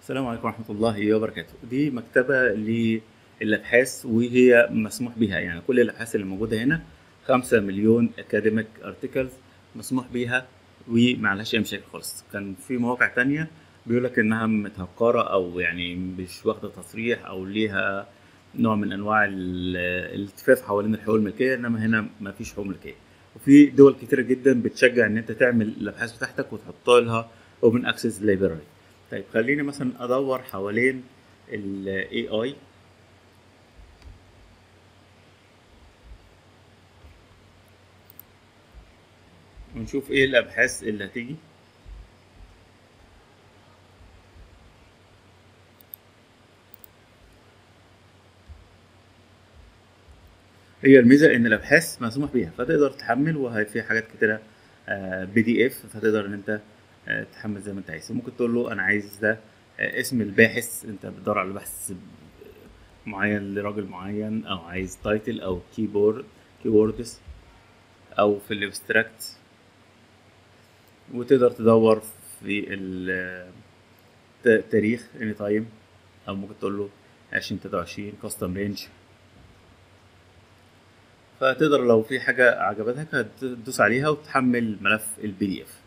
السلام عليكم ورحمة الله وبركاته دي مكتبة للأبحاث وهي مسموح بها يعني كل الأبحاث اللي موجودة هنا خمسة مليون أكاديميك أرتكلز مسموح بيها ومعلهاش أي مشاكل خالص كان في مواقع تانية بيقولك إنها متهكرة أو يعني مش واخدة تصريح أو ليها نوع من أنواع ال- الالتفاف حوالين الحقوق الملكية إنما هنا مفيش حقوق ملكية وفي دول كتيرة جدا بتشجع إن أنت تعمل الأبحاث بتاعتك وتحط لها اوبن اكسس لايبراري طيب خليني مثلا ادور حوالين ال AI ونشوف ايه الابحاث اللي هتيجي هي الميزه ان الابحاث مسموح بيها فتقدر تحمل وفي حاجات كتيره بي دي اف فتقدر ان انت آه، تحمل زي ما انت عايز ممكن تقول له انا عايز ده آه، اسم الباحث انت بتدور على بحث معين لراجل معين او عايز تايتل او كيبورد كيوردز او في الابستراكت وتقدر تدور في التاريخ اني تايم او ممكن تقول له 2023 كاستم رينج فتقدر لو في حاجة عجبتك هتدوس عليها وتحمل ملف البي دي اف